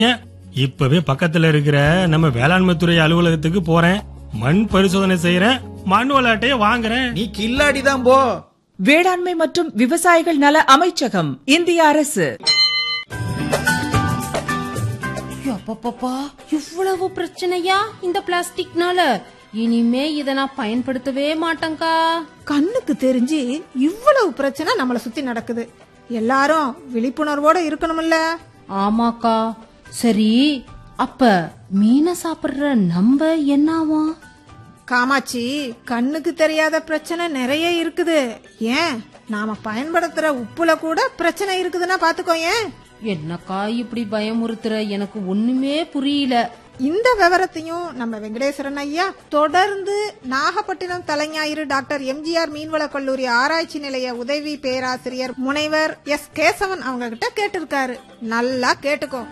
ஏன், இப்பவே பக்கத்துல இருக்கிற நம்ம வேளாண்மை துறை அலுவலகத்துக்கு போறேன் மண் பரிசோதனை செய்யறேன் மண் விளையாட்டைய வாங்குறேன் நீ கில்லாடி தான் போ வேளாண்மை மற்றும் விவசாயிகள் நல அமைச்சகம் இந்திய அரசு அப்பப்பப்பா இவ்வளவு பிரச்சனையா இந்த பிளாஸ்டிக்னால இனிமே இத நான் பயன்படுத்தவே மாட்டேங்க்கா கண்ணுக்கு தெரிஞ்சு இவ்வளவு பிரச்சனை நம்மள சுத்தி நடக்குது எல்லாரும் விழிப்புணர்வோட இருக்கணும்ல ஆமாக்கா சரி அப்ப மீனை சாப்பிடுற நம்ம என்னாவும் காமாட்சி கண்ணுக்கு தெரியாத பிரச்சனை நிறைய இருக்குது ஏன் நாம பயன்படுத்துற உப்புல கூட பிரச்சனை இருக்குதுன்னா பாத்துக்கோ ஏன் என்னக்கா இப்படி பயமுறுத்துற எனக்கு ஒண்ணுமே புரியல இந்த விவரத்தையும் நம்ம வெங்கடேஸ்வரன் ஐயா தொடர்ந்து நாகப்பட்டினம் தலைஞாயிறு டாக்டர் எம்ஜிஆர் மீன்வள கல்லூரி ஆராய்ச்சி நிலைய உதவி பேராசிரியர் முனைவர் எஸ் கேசவன் அவங்க கிட்ட கேட்டிருக்காரு நல்லா கேட்டுக்கோ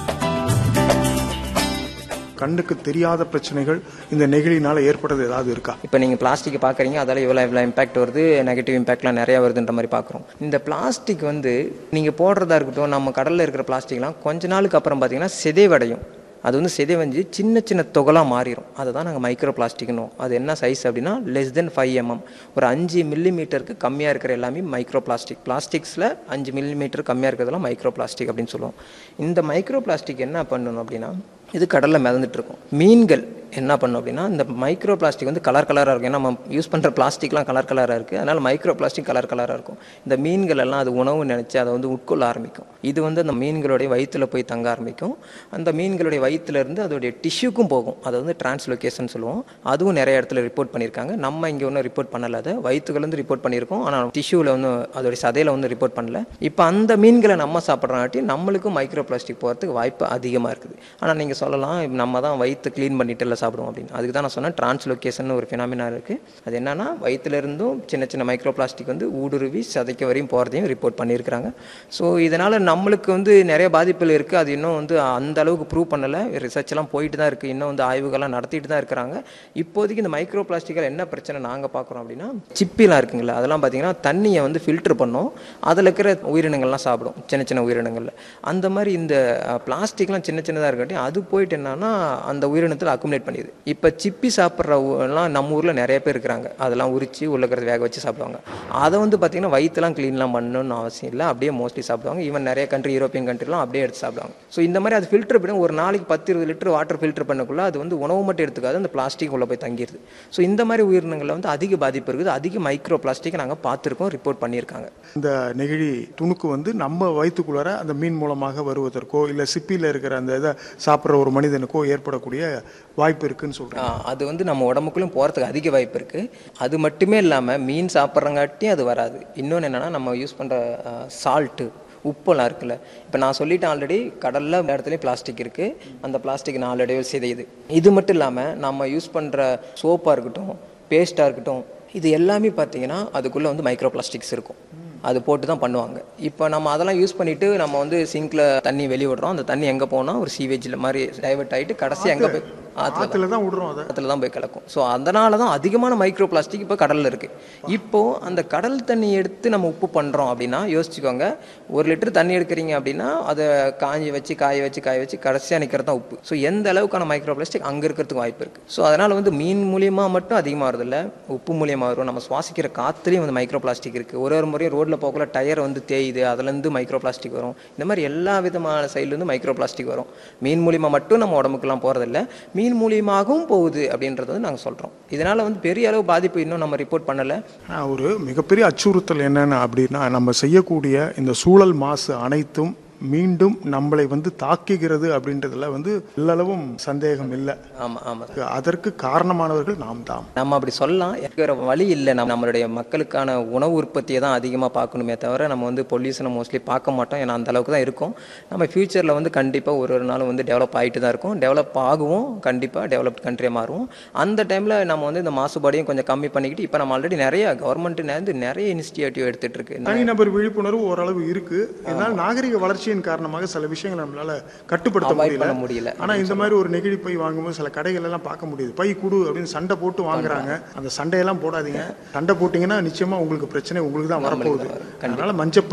கண்ணுக்கு தெரியாத பிரச்சனைகள் இந்த நெகிழினால ஏற்படுறது ஏதாவது இருக்கா இப்போ நீங்கள் பிளாஸ்டிக் பார்க்குறீங்க அதால இவ்வளோ இவ்வளோ இம்பாக்ட் வருது நெகட்டிவ் இம்பாக்ட்லாம் நிறையா வருதுன்ற மாதிரி பார்க்குறோம் இந்த பிளாஸ்டிக் வந்து நீங்கள் போடுறதா இருக்கட்டும் நம்ம கடலில் இருக்கிற பிளாஸ்டிக்லாம் கொஞ்ச நாளுக்கு அப்புறம் பார்த்தீங்கன்னா சிதைவடையும் அது வந்து சிதைவஞ்சு சின்ன சின்ன தொகலாக மாறிடும் அதை தான் நாங்கள் மைக்ரோ பிளாஸ்டிக்னும் அது என்ன சைஸ் அப்படின்னா லெஸ் தென் ஃபைவ் எம்எம் ஒரு அஞ்சு மில்லி மீட்டருக்கு கம்மியாக இருக்கிற எல்லாமே மைக்ரோ பிளாஸ்டிக் பிளாஸ்டிக்ஸில் அஞ்சு மில்லி மீட்டர் கம்மியாக இருக்கிறதெல்லாம் மைக்ரோ பிளாஸ்டிக் அப்படின்னு சொல்லுவோம் இந்த மைக்ரோ பிளாஸ்டிக் என்ன பண்ணணும் அப்படின்னா இது கடலில் மிதந்துட்டு இருக்கும் மீன்கள் என்ன பண்ணும் அப்படின்னா இந்த மைக்ரோ பிளாஸ்டிக் வந்து கலர் கலராக இருக்கும் ஏன்னா நம்ம யூஸ் பண்ணுற பிளாஸ்டிக்லாம் கலர் கலராக இருக்குது அதனால் மைக்ரோ பிளாஸ்டிக் கலர் கலராக இருக்கும் இந்த மீன்கள் எல்லாம் அது உணவு நினச்சி அதை வந்து உட்கொள்ள ஆரம்பிக்கும் இது வந்து அந்த மீன்களுடைய வயிற்றுல போய் தங்க ஆரம்பிக்கும் அந்த மீன்களுடைய வயிற்றுல இருந்து அதோடைய டிஷ்யூக்கும் போகும் அதை வந்து டிரான்ஸ்லொகேஷன் சொல்லுவோம் அதுவும் நிறைய இடத்துல ரிப்போர்ட் பண்ணியிருக்காங்க நம்ம இங்கே ஒன்றும் ரிப்போர்ட் பண்ணல அதை வயிற்றுலேருந்து ரிப்போர்ட் பண்ணியிருக்கோம் ஆனால் டிஷ்யூவில் வந்து அதோடைய சதையில் வந்து ரிப்போர்ட் பண்ணல இப்போ அந்த மீன்களை நம்ம சாப்பிட்றங்காட்டி நம்மளுக்கும் மைக்ரோ பிளாஸ்டிக் போகிறதுக்கு வாய்ப்பு அதிகமாக இருக்குது ஆனால் நீங்கள் சொல்லலாம் நம்ம தான் வயிற்று க்ளீன் பண்ணிட்டு எல்லாம் சாப்பிடுவோம் அப்படின்னு அதுக்கு தான் நான் சொன்னேன் டிரான்ஸ்லொகேஷன் ஒரு ஃபினாமினா இருக்குது அது என்னன்னா வயிற்றுல இருந்தும் சின்ன சின்ன மைக்ரோ பிளாஸ்டிக் வந்து ஊடுருவி சதைக்க வரையும் போகிறதையும் ரிப்போர்ட் பண்ணியிருக்கிறாங்க ஸோ இதனால் நம்மளுக்கு வந்து நிறைய பாதிப்புகள் இருக்குது அது இன்னும் வந்து அந்த அளவுக்கு ப்ரூவ் பண்ணலை ரிசர்ச்லாம் போயிட்டு தான் இருக்குது இன்னும் வந்து ஆய்வுகள்லாம் நடத்திட்டு தான் இருக்கிறாங்க இப்போதைக்கு இந்த மைக்ரோ பிளாஸ்டிக்கில் என்ன பிரச்சனை நாங்கள் பார்க்குறோம் அப்படின்னா சிப்பிலாம் இருக்குங்களா அதெல்லாம் பார்த்தீங்கன்னா தண்ணியை வந்து ஃபில்டர் பண்ணும் அதில் இருக்கிற உயிரினங்கள்லாம் சாப்பிடும் சின்ன சின்ன உயிரினங்களில் அந்த மாதிரி இந்த பிளாஸ்டிக்லாம் சின்ன சின்னதாக இருக்கட்டி அது போயிட்டு என்னன்னா அந்த உயிரினத்தில் அக்குமுலேட் பண்ணிடுது இப்போ சிப்பி சாப்பிட்றவங்கலாம் நம்ம ஊரில் நிறைய பேர் இருக்கிறாங்க அதெல்லாம் உரிச்சு உள்ள இருக்கிறத வேக வச்சு சாப்பிடுவாங்க அதை வந்து பார்த்தீங்கன்னா வயிற்றுலாம் க்ளீன்லாம் பண்ணணும்னு அவசியம் இல்லை அப்படியே மோஸ்ட்லி சாப்பிடுவாங்க ஈவன் நிறைய கண்ட்ரி யூரோப்பியன் கண்ட்ரிலாம் அப்படியே எடுத்து சாப்பிடுவாங்க ஸோ இந்த மாதிரி அது ஃபில்டர் பண்ணி ஒரு நாளைக்கு பத்து இருபது லிட்டர் வாட்டர் ஃபில்டர் பண்ணக்குள்ள அது வந்து உணவு மட்டும் எடுத்துக்காது அந்த பிளாஸ்டிக் உள்ள போய் தங்கிடுது ஸோ இந்த மாதிரி உயிரினங்களில் வந்து அதிக பாதிப்பு இருக்குது அதிக மைக்ரோ பிளாஸ்டிக் நாங்கள் பார்த்துருக்கோம் ரிப்போர்ட் பண்ணியிருக்காங்க இந்த நெகிழி துணுக்கு வந்து நம்ம வயிற்றுக்குள்ளார அந்த மீன் மூலமாக வருவதற்கோ இல்லை சிப்பியில் இருக்கிற அந்த இதை சாப்பிட்ற ஒரு மனிதனுக்கோ ஏற்படக்கூடிய வாய்ப்பு இருக்குன்னு சொல்கிறேன் ஆ, அது வந்து நம்ம உடம்புக்குள்ளும் போகிறதுக்கு அதிக வாய்ப்பு இருக்குது அது மட்டுமே இல்லாமல் மீன் சாப்பிட்றங்காட்டியும் அது வராது இன்னொன்று என்னென்னா நம்ம யூஸ் பண்ணுற சால்ட்டு உப்பெல்லாம் இருக்குல்ல இப்போ நான் சொல்லிட்டேன் ஆல்ரெடி கடலில் எல்லா இடத்துலையும் பிளாஸ்டிக் இருக்குது அந்த பிளாஸ்டிக் நாளடைவில் சிதையுது இது மட்டும் இல்லாமல் நம்ம யூஸ் பண்ணுற சோப்பாக இருக்கட்டும் பேஸ்ட்டாக இருக்கட்டும் இது எல்லாமே பார்த்தீங்கன்னா அதுக்குள்ளே வந்து மைக்ரோ பிளாஸ்டிக்ஸ் இருக்கும் அது போட்டு தான் பண்ணுவாங்க இப்போ நம்ம அதெல்லாம் யூஸ் பண்ணிட்டு நம்ம வந்து சிங்க்ல தண்ணி வெளிய விடுறோம் அந்த தண்ணி எங்கே போனால் ஒரு சீவேஜில் மாதிரி டைவர்ட் ஆகிட்டு கடைசி எங்கே போய் ஆற்றுல ஆற்றுல தான் விடுறோம் அதை பக்கத்தில் தான் போய் கலக்கும் ஸோ அதனால தான் அதிகமான மைக்ரோ பிளாஸ்டிக் இப்போ கடலில் இருக்குது இப்போது அந்த கடல் தண்ணி எடுத்து நம்ம உப்பு பண்ணுறோம் அப்படின்னா யோசிச்சுக்கோங்க ஒரு லிட்டர் தண்ணி எடுக்கிறீங்க அப்படின்னா அதை காஞ்சி வச்சு காய வச்சு காய வச்சு கடைசியாக நிற்கிறது தான் உப்பு ஸோ எந்த அளவுக்கான மைக்ரோ பிளாஸ்டிக் அங்கே இருக்கிறதுக்கு வாய்ப்பு இருக்குது ஸோ அதனால் வந்து மீன் மூலியமாக மட்டும் அதிகமாக வருதில்ல உப்பு மூலியமாக வரும் நம்ம சுவாசிக்கிற காற்றுலேயும் வந்து மைக்ரோ பிளாஸ்டிக் இருக்குது ஒரு ஒரு முறையும் ரோட்டில் போகக்குள்ள டயர் வந்து தேயுது அதுலேருந்து மைக்ரோ பிளாஸ்டிக் வரும் இந்த மாதிரி எல்லா விதமான சைட்லேருந்து மைக்ரோ பிளாஸ்டிக் வரும் மீன் மூலியமாக மட்டும் நம்ம உடம்புக்குலாம் போகிறதில்ல மீன் மூலியமாகவும் போகுது அப்படின்றது வந்து நாங்கள் சொல்கிறோம் இதனால் வந்து பெரிய அளவு பாதிப்பு இன்னும் நம்ம ரிப்போர்ட் பண்ணலை ஆனா, ஒரு மிகப்பெரிய அச்சுறுத்தல் என்னன்னு அப்படின்னா நம்ம செய்யக்கூடிய இந்த சூழல் மாசு அனைத்தும் மீண்டும் நம்மளை வந்து தாக்குகிறது அப்படின்றதுல வந்து எல்லளவும் சந்தேகம் இல்லை ஆமாம் ஆமாம் அதற்கு காரணமானவர்கள் நாம் தான் நம்ம அப்படி சொல்லலாம் வேற வழி இல்லை நம்ம நம்மளுடைய மக்களுக்கான உணவு உற்பத்தியை தான் அதிகமாக பார்க்கணுமே தவிர நம்ம வந்து பொல்யூஷனை மோஸ்ட்லி பார்க்க மாட்டோம் ஏன்னா அந்த அளவுக்கு தான் இருக்கும் நம்ம ஃப்யூச்சரில் வந்து கண்டிப்பாக ஒரு ஒரு நாளும் வந்து டெவலப் ஆகிட்டு தான் இருக்கும் டெவலப் ஆகுவோம் கண்டிப்பாக டெவலப்ட் கண்ட்ரியாக மாறுவோம் அந்த டைமில் நம்ம வந்து இந்த மாசுபாடையும் கொஞ்சம் கம்மி பண்ணிக்கிட்டு இப்போ நம்ம ஆல்ரெடி நிறைய கவர்மெண்ட் நிறைய இனிஷியேட்டிவ் எடுத்துகிட்டு இருக்கு தனிநபர் விழிப்புணர்வு ஓரளவு இருக்கு இதனால் நாகரிக வளர்ச்சியின் காரணமாக சில விஷயங்கள் நம்மளால கட்டுப்படுத்த Avoid முடியல பண்ண முடியல. ஆனா இந்த மாதிரி ஒரு நெகிழி பை வாங்கும்போது சில கடைகள் எல்லாம் பார்க்க முடியுது பை குடு அப்படின்னு சண்டை போட்டு வாங்குறாங்க அந்த சண்டையெல்லாம் போடாதீங்க சண்டை போட்டீங்கன்னா நிச்சயமா உங்களுக்கு பிரச்சனை உங்களுக்கு தான் வரப்போகுது அதனால மஞ்சப்பை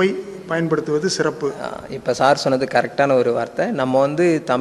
பயன்படுத்துவது சிறப்பு இப்போ சார் சொன்னது கரெக்டான ஒரு வார்த்தை நம்ம வந்து